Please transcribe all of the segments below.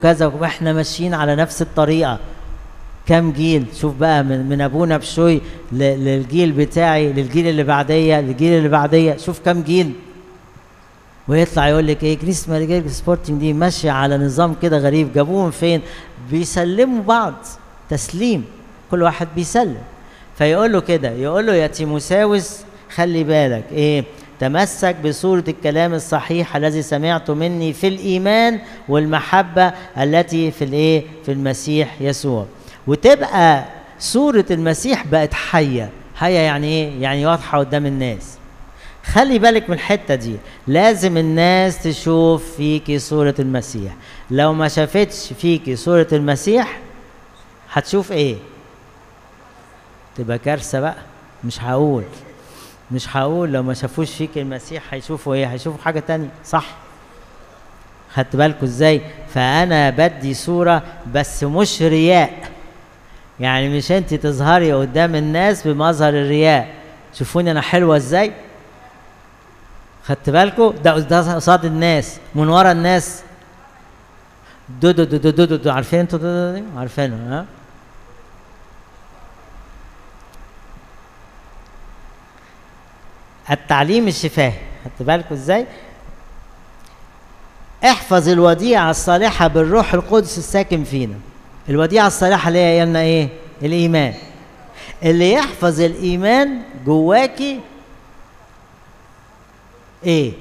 كذا واحنا ماشيين على نفس الطريقه كام جيل شوف بقى من, من ابونا بشوي ل- للجيل بتاعي للجيل اللي بعديه للجيل اللي بعديه شوف كام جيل ويطلع يقول لك ايه كريس ماريجيل سبورتنج دي ماشيه على نظام كده غريب جابوه من فين بيسلموا بعض تسليم كل واحد بيسلم فيقول له كده يقول له يا تيموساوس خلي بالك ايه تمسك بصورة الكلام الصحيح الذي سمعته مني في الإيمان والمحبة التي في الإيه؟ في المسيح يسوع. وتبقى صورة المسيح بقت حية، حية يعني إيه؟ يعني واضحة قدام الناس. خلي بالك من الحتة دي، لازم الناس تشوف فيكي صورة المسيح. لو ما شافتش فيكي صورة المسيح هتشوف إيه؟ تبقى كارثة بقى، مش هقول. مش هقول لو ما شافوش فيك المسيح هيشوفوا ايه هيشوفوا حاجه تانية صح خدت بالكم ازاي فانا بدي صوره بس مش رياء يعني مش انت تظهري قدام الناس بمظهر الرياء شوفوني انا حلوه ازاي خدت بالكم ده ده قصاد الناس من ورا الناس دو دو دو دو دو, دو, دو. عارفين انتوا دو دو دو عارفينه ها التعليم الشفاهي خدت بالكم ازاي احفظ الوديعة الصالحة بالروح القدس الساكن فينا الوديعة الصالحة اللي هي قلنا ايه الايمان اللي يحفظ الايمان جواكي ايه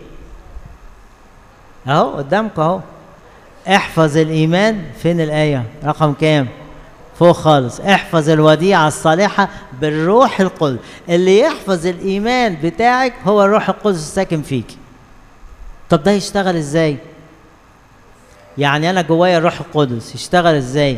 اهو قدامكم اهو احفظ الايمان فين الايه رقم كام فوق خالص احفظ الوديعة الصالحة بالروح القدس اللي يحفظ الإيمان بتاعك هو الروح القدس الساكن فيك طب ده يشتغل ازاي يعني انا جوايا الروح القدس يشتغل ازاي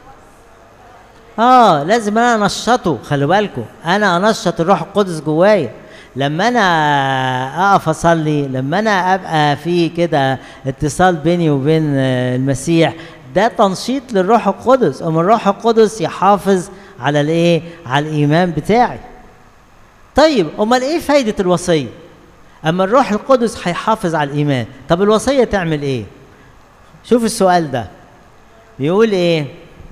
اه لازم انا انشطه خلي بالكم انا انشط الروح القدس جوايا لما انا اقف اصلي لما انا ابقى في كده اتصال بيني وبين المسيح ده تنشيط للروح القدس اما الروح القدس يحافظ على الايه على الايمان بتاعي طيب امال ايه فايده الوصيه اما الروح القدس هيحافظ على الايمان طب الوصيه تعمل ايه شوف السؤال ده بيقول ايه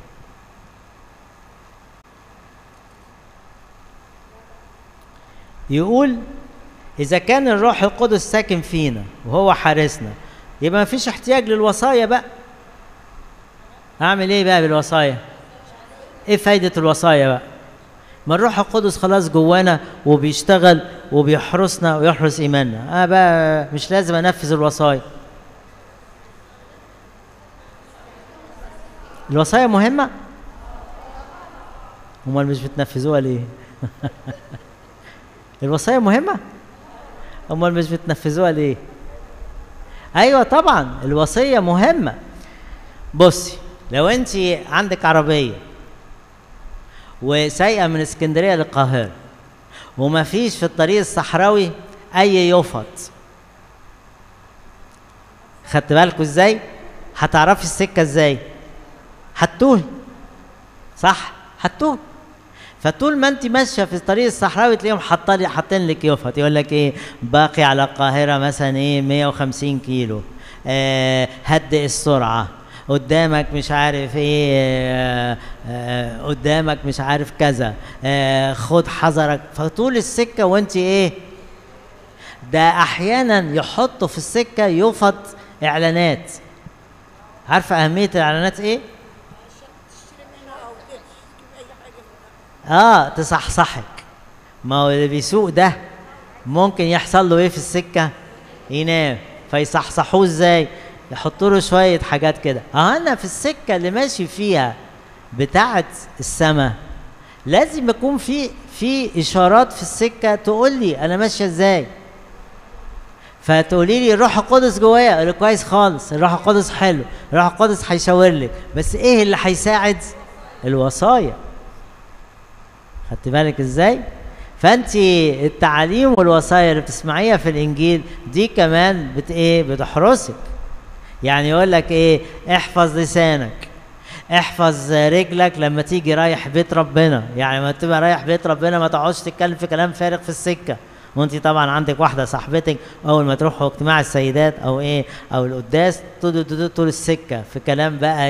يقول اذا كان الروح القدس ساكن فينا وهو حارسنا يبقى مفيش احتياج للوصايا بقى اعمل ايه بقى بالوصايا ايه فايده الوصايا بقى ما الروح القدس خلاص جوانا وبيشتغل وبيحرسنا ويحرس ايماننا انا بقى مش لازم انفذ الوصايا الوصايا مهمه امال مش بتنفذوها ليه الوصايا مهمه امال مش بتنفذوها ليه ايوه طبعا الوصيه مهمه بصي لو انت عندك عربيه وسايقه من اسكندريه للقاهره وما فيش في الطريق الصحراوي اي يفط خدت بالكوا ازاي هتعرفي السكه ازاي هتوه صح هتوه فطول ما انت ماشيه في الطريق الصحراوي تلاقيهم حاطين حاطين لك يفط يقول لك ايه باقي على القاهره مثلا ايه 150 كيلو آه هدئ السرعه قدامك مش عارف ايه آه آه قدامك مش عارف كذا آه خد حذرك فطول السكه وانت ايه ده احيانا يحطوا في السكه يفط اعلانات عارفه اهميه الاعلانات ايه اه تصحصحك ما هو اللي بيسوق ده ممكن يحصل له ايه في السكه ينام فيصحصحوه ازاي يحطوا له شويه حاجات كده اه انا في السكه اللي ماشي فيها بتاعه السماء لازم يكون في في اشارات في السكه تقول لي انا ماشيه ازاي فتقولي لي الروح القدس جوايا اقول كويس خالص الروح القدس حلو الروح القدس هيشاور لك بس ايه اللي هيساعد الوصايا خدت بالك ازاي فانت التعاليم والوصايا اللي بتسمعيها في الانجيل دي كمان بت ايه بتحرسك يعني يقول لك ايه احفظ لسانك احفظ رجلك لما تيجي رايح بيت ربنا يعني لما تبقى رايح بيت ربنا ما تقعدش تتكلم في كلام فارغ في السكه وانت طبعا عندك واحده صاحبتك اول ما تروحوا اجتماع السيدات او ايه او القداس طول طول طول السكه في كلام بقى